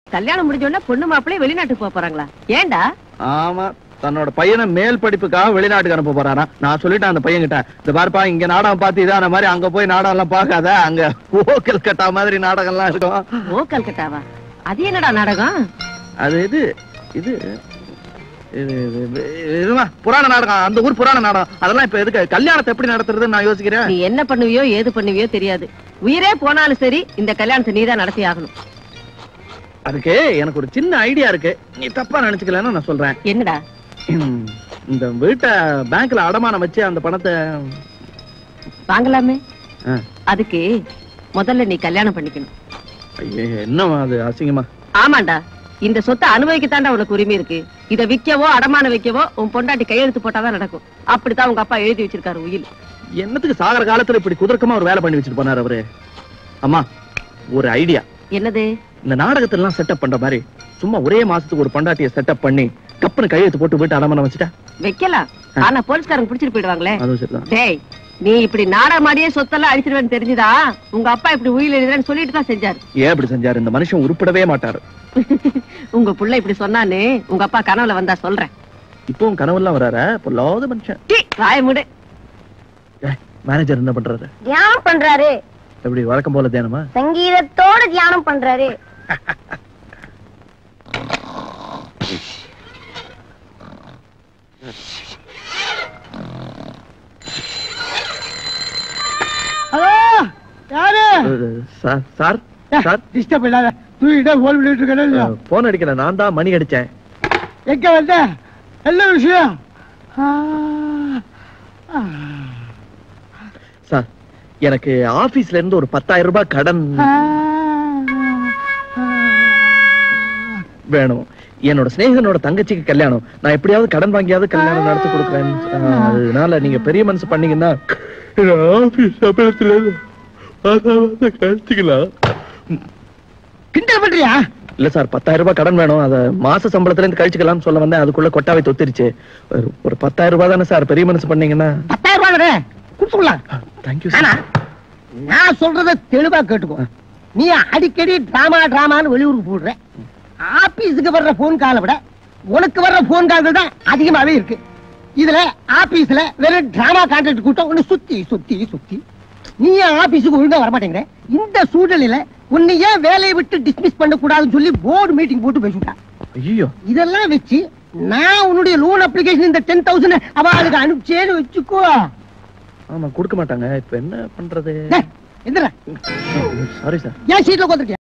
கல்யாணம் முடிஞ்ச உடனே பொண்ணு மாப்பிள்ளை வெளிநாட்டுக்கு போக போறாங்களா ஏன்டா ஆமா தன்னோட பையனை மேல் படிப்புக்காக வெளிநாட்டுக்கு அனுப்ப போறானா நான் சொல்லிட்டேன் அந்த பையன் கிட்ட இந்த பாருப்பா இங்க நாடகம் பார்த்து இதான மாதிரி அங்க போய் நாடகம் எல்லாம் பார்க்காத அங்க ஓக்கல் கட்டா மாதிரி நாடகம் எல்லாம் இருக்கும் ஓ கல்கட்டாவா அது என்னடா நாடகம் அது இது இது இது இது- இது- இதுமா புராண நாடகம் அந்த ஊர் புராண நாடகம் அதெல்லாம் இப்ப எதுக்கு கல்யாணத்தை எப்படி நடத்துறதுன்னு நான் யோசிக்கிறேன் நீ என்ன பண்ணுவியோ ஏது பண்ணுவியோ தெரியாது உயிரே போனாலும் சரி இந்த கல்யாணத்தை நீதான் நடத்தி ஆகணும் அதுக்கு எனக்கு ஒரு சின்ன ஐடியா இருக்கு நீ தப்பா நினைச்சுக்கலன்னு நான் சொல்றேன் என்னடா ஹம், இந்த வீட்டை பேங்க்ல அடமானம் வச்சு அந்த பணத்தை வாங்கலாமே ஆ, அதுக்கு முதல்ல நீ கல்யாணம் பண்ணிக்கணும் ஐயே, என்னம்மா அது அசிங்கமா ஆமாண்டா இந்த சொத்தை அனுபவிக்கத்தாண்டா உனக்கு உரிமை இருக்கு இத விக்கவோ அடமானம் வைக்கவோ உன் பொண்டாட்டி கையெழுத்து போட்டாதான் நடக்கும் அப்படித்தான் உங்க அப்பா எழுதி வச்சிருக்காரு உயில் என்னத்துக்கு சாகர காலத்துல இப்படி குதர்க்கமா ஒரு வேலை பண்ணி வச்சுட்டு போனாரு அவரு அம்மா ஒரு ஐடியா என்னது இந்த நாடகத்துல எல்லாம் செட்டப் பண்ற மாதிரி சும்மா ஒரே மாசத்துக்கு ஒரு பொண்டாட்டிய செட்டப் பண்ணி கப்புனு கையெழுத்து போட்டு வீட்டு அடமானம் வச்சுட்டா வைக்கலாம் ஆனா போலீஸ்காரங்க பிடிச்சிட்டு போயிடுவாங்களே அதுவும் சரிதான் டேய் நீ இப்படி நாடகமாடியே சொத்தெல்லாம் அழிச்சிருவேன்னு தெரிஞ்சுதா உங்க அப்பா இப்படி உயில் எழுதுறேன்னு சொல்லிட்டு தான் செஞ்சாரு ஏன் இப்படி செஞ்சாரு இந்த மனுஷன் உருப்படவே மாட்டாரு உங்க புள்ள இப்படி சொன்னான்னு உங்க அப்பா கனவுல வந்தா சொல்றேன் இப்பவும் கனவுலாம் வராரு பொல்லாத மனுஷன் டீ, வாய மூடு மேனேஜர் என்ன பண்றாரு தியானம் பண்றாரு எப்படி வழக்கம் போல தியானமா சங்கீதத்தோட தியானம் பண்றாரு ஹலோ யாரு சார் சார் சார் டிஸ்டர்ப் இல்லாத தூக்கிட்டே போன் பண்ணிட்டு இருக்கேன் இல்லையா போன் அடிக்கல நான் தான் மணி அடிச்சேன் எங்க வந்த என்ன விஷயம் ஆ, ஆ, சார் எனக்கு ஆபீஸ்ல இருந்து ஒரு பத்தாயிரம் ரூபாய் கடன் ஆ, ஆ. வேணும் என்னோட சிநேகனோட தங்கச்சிக்கு கல்யாணம் நான் எப்படியாவது கடன் வாங்கியாவது கல்யாணம் நடத்தி கொடுக்குறேன் அதனால நீங்க பெரிய மனசு பண்ணீங்கன்னா ஆபீஸ் சம்பளத்துல இருந்து மாசம் மாசம் கழிச்சுக்கலாம் கிண்டல் பண்றியா இல்ல சார் பத்தாயிரம் ரூபாய் கடன் வேணும் அத மாச சம்பளத்துல இருந்து கழிச்சுக்கலாம்னு சொல்ல வந்தேன் அதுக்குள்ள கொட்டாவை தொத்திருச்சு ஒரு- ஒரு பத்தாயிரம் ரூபாய் தானே சார் பெரிய மனசு பண்ணீங்கன்னா பத்தாயிரம் ரூபாய் தானே கொடுத்துக்கலாம் தேங்க்யூ ஆனா சார் நான் சொல்றத தெளிவா கேட்டுக்கோ நீ அடிக்கடி டிராமா டிராமான்னு வெளியூருக்கு போடுற ஆபீஸுக்கு வர்ற போன் காலை விட உனக்கு வர்ற போன் கால்கள் தான் அதிகமாவே இருக்கு இதுல ஆபீஸ்ல வெறும் டிராமா கான்ட்ராக்ட் கூட்டம் ஒண்ணு சுத்தி சுத்தி சுத்தி நீ ஏன் ஆபீஸுக்கு ஒழுங்கா வர மாட்டேங்கிற இந்த சூழ்நிலையில உன்னை ஏன் வேலையை விட்டு டிஸ்மிஸ் பண்ண கூடாதுன்னு சொல்லி போர்டு மீட்டிங் போட்டு பேசிட்டா ஐயோ இதெல்லாம் வச்சு நான் உன்னுடைய லோன் அப்ளிகேஷன் இந்த டென் தௌசண்ட் அவளுக்கு அனுப்பிச்சேன்னு வச்சுக்கோ ஆமா கொடுக்க மாட்டாங்க இப்ப என்ன பண்றது டேய், எந்திரா சாரி சார் ஏன் சீட்ல உட்காந்துருக்கியா